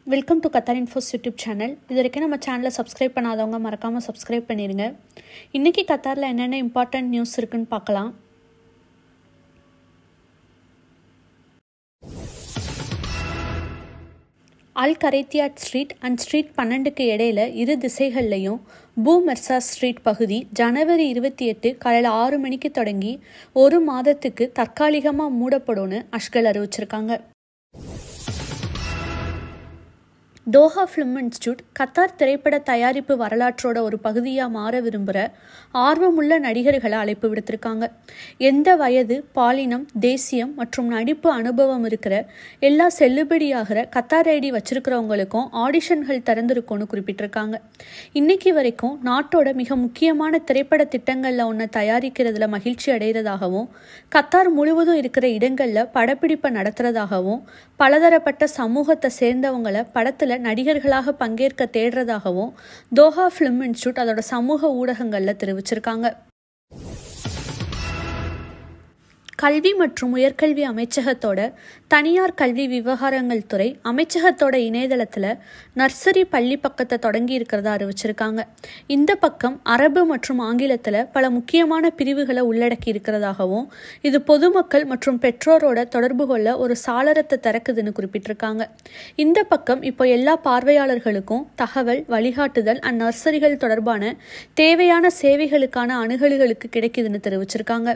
welcome to Qatar infos YouTube channel இது வரைக்கும் நம்ம சேனலை சப்ஸ்கிரைப் பண்ணாதவங்க மறக்காமல் சப்ஸ்கிரைப் பண்ணிடுங்க இன்றைக்கி கத்தாரில் என்னென்ன இம்பார்ட்டன்ட் நியூஸ் இருக்குன்னு பார்க்கலாம் Al Kharaitiyat street and street பன்னெண்டுக்கு இடையில இரு திசைகள்லையும் பூ மெர்சா ஸ்ட்ரீட் பகுதி ஜனவரி இருபத்தி எட்டு காலையில் ஆறு மணிக்கு தொடங்கி ஒரு மாதத்துக்கு தற்காலிகமாக மூடப்படும்னு அஷ்கல் அறிவிச்சிருக்காங்க தோஹா ஃபிலிம் இன்ஸ்டியூட் கத்தார் திரைப்பட தயாரிப்பு வரலாற்றோட ஒரு பகுதியாக மாற விரும்புகிற ஆர்வமுள்ள நடிகர்களை அழைப்பு விடுத்திருக்காங்க எந்த வயது பாலினம் தேசியம் மற்றும் நடிப்பு அனுபவம் இருக்கிற எல்லா செல்லுபடியாகிற கத்தார் ஐடி வச்சிருக்கிறவங்களுக்கும் ஆடிஷன்கள் திறந்திருக்கும்னு குறிப்பிட்டிருக்காங்க இன்னைக்கு வரைக்கும் நாட்டோட மிக முக்கியமான திரைப்பட திட்டங்களில் ஒன்று தயாரிக்கிறதுல மகிழ்ச்சி அடைகிறதாகவும் கத்தார் முழுவதும் இருக்கிற இடங்களில் படப்பிடிப்பை நடத்துறதாகவும் பலதரப்பட்ட சமூகத்தை சேர்ந்தவங்களை படத்தில் நடிகர்களாக பங்கேற்க தேடுறதாகவும் தோஹா ஃபிலிம் இன்ஸ்டியூட் அதோட சமூக ஊடகங்களில் தெரிவிச்சிருக்காங்க கல்வி மற்றும் உயர்கல்வி அமைச்சகத்தோட தனியார் கல்வி விவகாரங்கள் துறை அமைச்சகத்தோட இணையதளத்தில் நர்சரி பள்ளி பக்கத்தை தொடங்கி இருக்கிறதா அறிவிச்சிருக்காங்க இந்த பக்கம் அரபு மற்றும் ஆங்கிலத்தில் பல முக்கியமான பிரிவுகளை உள்ளடக்கி இருக்கிறதாகவும் இது பொதுமக்கள் மற்றும் பெற்றோரோட தொடர்பு கொள்ள ஒரு சாளரத்தை திறக்குதுன்னு குறிப்பிட்டிருக்காங்க இந்த பக்கம் இப்போ எல்லா பார்வையாளர்களுக்கும் தகவல் வழிகாட்டுதல் அண்ட் நர்சரிகள் தொடர்பான தேவையான சேவைகளுக்கான அணுகல்களுக்கு கிடைக்குதுன்னு தெரிவிச்சிருக்காங்க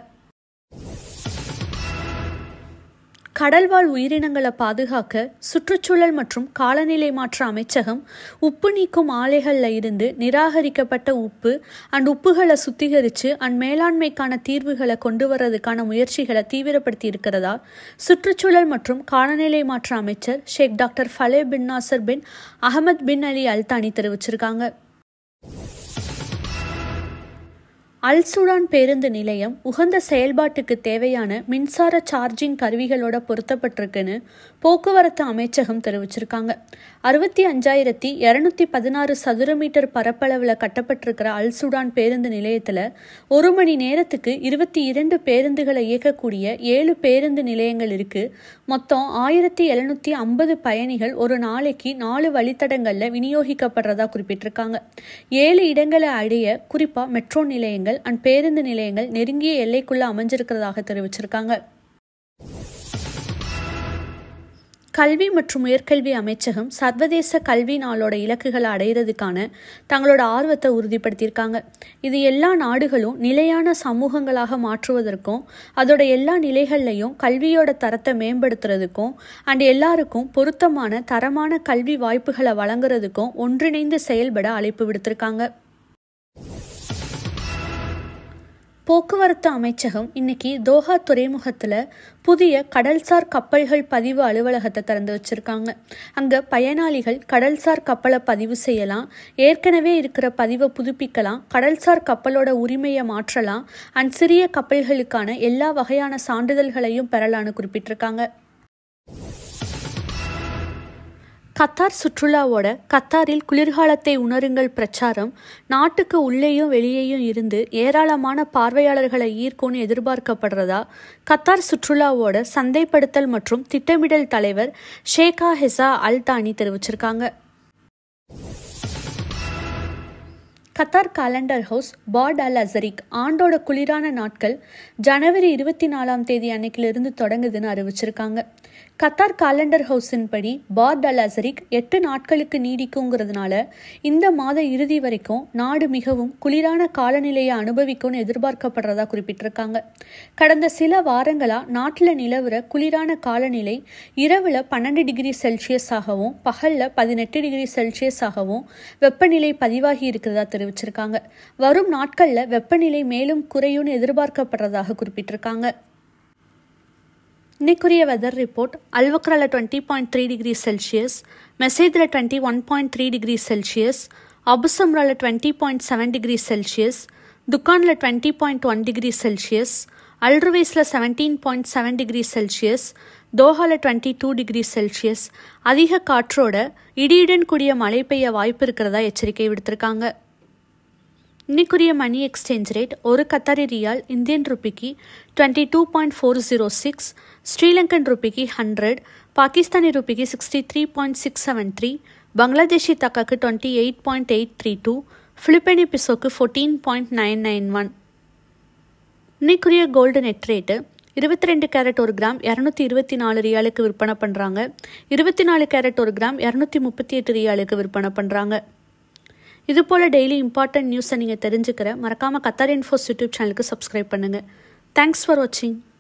கடல்வாழ் உயிரினங்களை பாதுகாக்க சுற்றுச்சூழல் மற்றும் காலநிலை மாற்ற அமைச்சகம் உப்பு நீக்கும் ஆலைகளில் இருந்து நிராகரிக்கப்பட்ட உப்பு அண்ட் உப்புகளை சுத்திகரித்து அண்ட் மேலாண்மைக்கான தீர்வுகளை கொண்டு வர்றதுக்கான முயற்சிகளை தீவிரப்படுத்தி இருக்கிறதா சுற்றுச்சூழல் மற்றும் காலநிலை மாற்ற அமைச்சர் Sheikh doctor Falah bin Nasser bin Ahmed bin Ali Al Thani தெரிவிச்சிருக்காங்க அல் சுடான் பேருந்து நிலையம் உகந்த செயல்பாட்டுக்கு தேவையான மின்சார சார்ஜிங் கருவிகளோட பொருத்தப்பட்டிருக்குன்னு போக்குவரத்து அமைச்சகம் தெரிவிச்சிருக்காங்க அறுபத்தி அஞ்சாயிரத்தி இரநூத்தி பதினாறு சதுர மீட்டர் பரப்பளவில் கட்டப்பட்டிருக்கிற அல் சுடான் பேருந்து நிலையத்தில் ஒரு மணி நேரத்துக்கு இருபத்தி இரண்டு பேருந்துகளை இயக்கக்கூடிய ஏழு பேருந்து நிலையங்கள் இருக்கு மொத்தம் ஆயிரத்தி எழுநூத்தி ஐம்பது பயணிகள் ஒரு நாளைக்கு நாலு வழித்தடங்களில் விநியோகிக்கப்படுறதா குறிப்பிட்டிருக்காங்க ஏழு இடங்களை அடைய குறிப்பாக மெட்ரோ நிலையங்கள் நிலையங்கள் அண்ட் பேருந்து நிலையங்கள் நெருங்கிய எல்லைக்குள்ள அமைஞ்சிருக்கிறதாக தெரிவிச்சிருக்காங்க கல்வி மற்றும் உயர்கல்வி அமைச்சகம் சர்வதேச கல்வி நாளோட இலக்குகளை அடையிறதுக்கான தங்களோட ஆர்வத்தை உறுதிப்படுத்தியிருக்காங்க இது எல்லா நாடுகளும் நிலையான சமூகங்களாக மாற்றுவதற்கும் அதோட எல்லா நிலைகள்லையும் கல்வியோட தரத்தை மேம்படுத்துறதுக்கும் அண்ட் எல்லாருக்கும் பொருத்தமான தரமான கல்வி வாய்ப்புகளை வழங்குறதுக்கும் ஒன்றிணைந்து செயல்பட அழைப்பு விடுத்திருக்காங்க போக்குவரத்து அமைச்சகம் இன்னைக்கு தோஹா துறைமுகத்தில் புதிய கடல்சார் கப்பல்கள் பதிவு அலுவலகத்தை திறந்து வச்சிருக்காங்க அங்கே பயனாளிகள் கடல்சார் கப்பலை பதிவு செய்யலாம் ஏற்கனவே இருக்கிற பதிவை புதுப்பிக்கலாம் கடல்சார் கப்பலோட உரிமையை மாற்றலாம் அண்ட் சிறிய கப்பல்களுக்கான எல்லா வகையான சான்றிதழ்களையும் பெறலான்னு குறிப்பிட்டிருக்காங்க கத்தார் சுற்றுலாவோட கத்தாரில் குளிர்காலத்தை உணருங்கள் பிரச்சாரம் நாட்டுக்கு உள்ளேயும் வெளியேயும் இருந்து ஏராளமான பார்வையாளர்களை ஈர்க்கும்னு எதிர்பார்க்கப்படுறதா கத்தார் சுற்றுலாவோட சந்தைப்படுத்தல் மற்றும் திட்டமிடல் தலைவர் ஷேகா ஹெசா அல்தானி தெரிவிச்சிருக்காங்க Qatar calendar house Bard Al Azraq ஆண்டோட குளிரான நாட்கள் ஜனவரி இருபத்தி நாலாம் தேதி அன்னைக்கிலிருந்து தொடங்குதுன்னு அறிவிச்சிருக்காங்க கத்தார் காலண்டர் ஹவுஸின் படி பாட் அல் அசரிக் எட்டு நாட்களுக்கு நீடிக்குங்கிறதுனால இந்த மாத இறுதி வரைக்கும் நாடு மிகவும் குளிரான காலநிலையை அனுபவிக்கும்னு எதிர்பார்க்கப்படுறதா குறிப்பிட்டிருக்காங்க கடந்த சில வாரங்களாக நாட்டில் நிலவுற குளிரான காலநிலை இரவில் பன்னெண்டு டிகிரி செல்சியஸ் ஆகவும் பகலில் பதினெட்டு டிகிரி செல்சியஸ் ஆகவும் வெப்பநிலை பதிவாகி இருக்கிறதா தெரிவிச்சிருக்காங்க வரும் நாட்களில் வெப்பநிலை மேலும் குறையும்னு எதிர்பார்க்கப்படுறதாக குறிப்பிட்டிருக்காங்க இன்னைக்குரிய வெதர் ரிப்போர்ட் அல்வக்ரால twenty point three degree Celsius மெசேஜில் twenty one point three degree Celsius அபுசம்ரால twenty point seven degree Celsius துக்கானில் twenty point one degree Celsius அல்ட்ருவேஸில் seventeen point seven degree Celsius தோஹாவில் டுவெண்ட்டி டூ டிகிரி செல்சியஸ் அதிக காற்றோட இடியுடன் கூடிய மழை பெய்ய வாய்ப்பு இருக்கிறதா எச்சரிக்கை விடுத்திருக்காங்க இன்னைக்குரிய மணி எக்ஸ்சேஞ்ச் ரேட் ஒரு கத்தாரி ரியால் இந்தியன் ருபிக்கு twenty two point four zero six Sri Lankan ருபிக்கு hundred Pakistani ರೂಪಿಗೆ sixty three point six seven three Bangladeshi ತಕ್ಕಕ್ಕೆ twenty eight point eight three two Philippine பிசோக்கு fourteen point nine nine one இன்னைக்குரிய gold net rate இருபத்தி ரெண்டு carrot ஒரு gram இரநூத்தி இருபத்தி நாலு ரியாலுக்கு விற்பனை பண்ணுறாங்க இருபத்தி நாலு கேரட் ஒரு கிராம் இரநூத்தி முப்பத்தி எட்டு ரியாலுக்கு விற்பனை பண்ணுறாங்க இது போல் டெய்லி இம்பார்ட்டன்ட் நியூஸை நீங்கள் தெரிஞ்சுக்கிற மறக்காமல் கத்தார் இன்ஃபோஸ் யூடியூப் சேனலுக்கு சப்ஸ்கிரைப் பண்ணுங்கள் தேங்க்ஸ் ஃபார் வாட்சிங்